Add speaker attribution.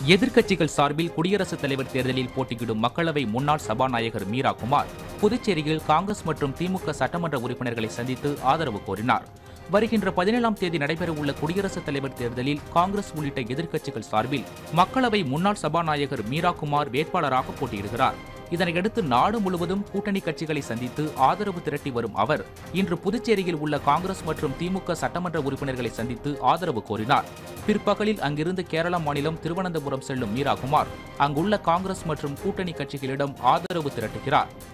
Speaker 1: எதிர்க்கட்சிகள் சார்பில் குடியரசுத் தலைவர் தேர்தலில் போட்டியிடும் மக்களவை முன்னாள் சபாநாயகர் மீரா குமார் புதுச்சேரியில் காங்கிரஸ் மற்றும் திமுக சட்டமன்ற உறுப்பினர்களை சந்தித்து ஆதரவு கோரினார் வருகின்ற பதினேழாம் தேதி நடைபெறவுள்ள குடியரசுத் தலைவர் தேர்தலில் காங்கிரஸ் உள்ளிட்ட எதிர்க்கட்சிகள் சார்பில் மக்களவை முன்னாள் சபாநாயகர் மீரா குமார் வேட்பாளராக போட்டியிடுகிறார் இதனையடுத்து நாடு முழுவதும் கூட்டணி கட்சிகளை சந்தித்து ஆதரவு திரட்டி வரும் அவர் இன்று புதுச்சேரியில் உள்ள காங்கிரஸ் மற்றும் திமுக சட்டமன்ற உறுப்பினர்களை சந்தித்து ஆதரவு கோரினார் பிற்பகலில் அங்கிருந்து கேரள மாநிலம் திருவனந்தபுரம் செல்லும் மீரா குமார் அங்குள்ள காங்கிரஸ் மற்றும் கூட்டணி கட்சிகளிடம் ஆதரவு திரட்டுகிறார்